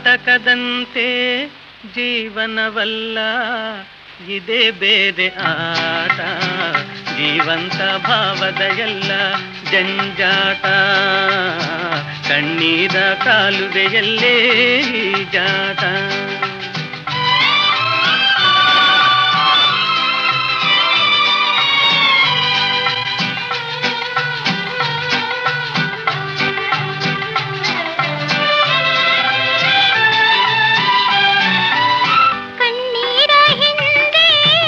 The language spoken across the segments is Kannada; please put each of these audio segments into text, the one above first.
ನಾಟಕದಂತೆ ಜೀವನವಲ್ಲ ಇದೇ ಬೇರೆ ಆಟ ಜೀವಂತ ಭಾವದ ಎಲ್ಲ ಜಂಜಾಟ ಕಣ್ಣೀರ ಕಾಲುವೆಯಲ್ಲೇ ಜಾಟ ಕಣ್ಣೀರ ಹಿಂದೆ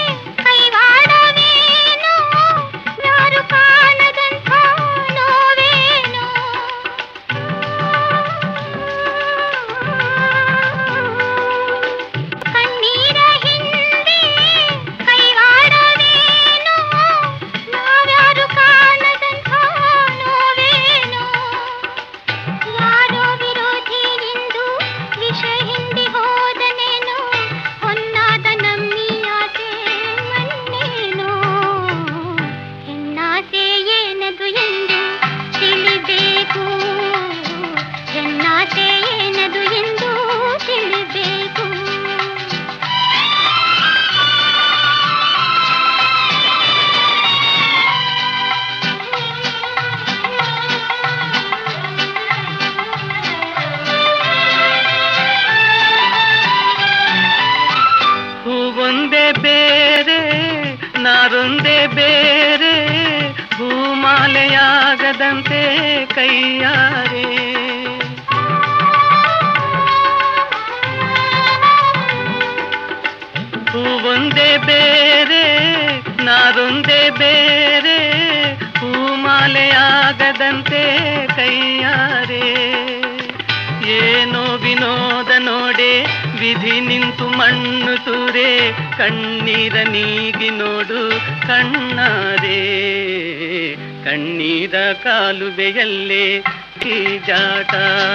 ಕೈವಾಡವೇನು ಯಾರು ಕಾಣದಂಥ ನೋವೇನು ಕಣ್ಣೀರ ಹಿಂದೆ ಕೈವಾಡವೇನು ನಾವ್ಯಾರು ಕಾಣದಂಥ ನೋವೇನು ಯಾರೋ ವಿರೋಧಿ ಎಂದು ವಿಷ ಹಿಂಡಿ ಹೋದನೇನು ಹೊನ್ನಾದ ನಮ್ಮಿಯಾಸೆ ಮನ್ನೇನು ಹೆಣ್ಣಾಸೆ ಏನದು ಎಂದು ತಿಳಿಬೇಕು ಹೆಣ್ಣಾಸೆ ಏನದು ಎಂದು ತಿಳಿಬೇಕು ಹೂವೊಂದೇ ಬೇರೆ ನಾರೊಂದೇ ಬೇರೆ ಹೂಮಾಲೆಯಾಗದಂತೆ ಕೈಯಾರೆ ಹೂವೊಂದೇ ಬೇರೆ ನಾರೊಂದೇ ಬೇರೆ ಹೂಮಾಲೆಯಾಗದಂತೆ ಕೈಯಾರೆ ಏನೋ ವಿನೋದ ನೋಡೆ ವಿಧಿ ನಿಂತು ಮಣ್ಣು ತೂರೆ ಕಣ್ಣೀರ ನೀಗಿ ನೋಡು ಕಣ್ಣಾರೆ ಕಣ್ಣೀರ ಕಾಲುವೆಯಲ್ಲೇ ಜಾಟ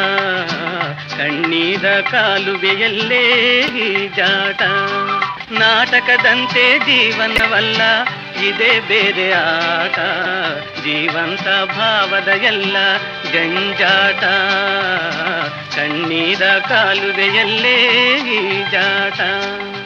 ಕಣ್ಣೀರ ಕಾಲುವೆಯಲ್ಲೇ ಜಾಟ ನಾಟಕದಂತೆ ಜೀವನವಲ್ಲ ಇದೇ ಬೇರೆ ಆಟ ಜೀವಂತ ಭಾವದ ಎಲ್ಲ ಜಂಜಾಟ ಕಣ್ಣೀರ ಕಾಲುವೆಯಲ್ಲೇ ಜಾಟ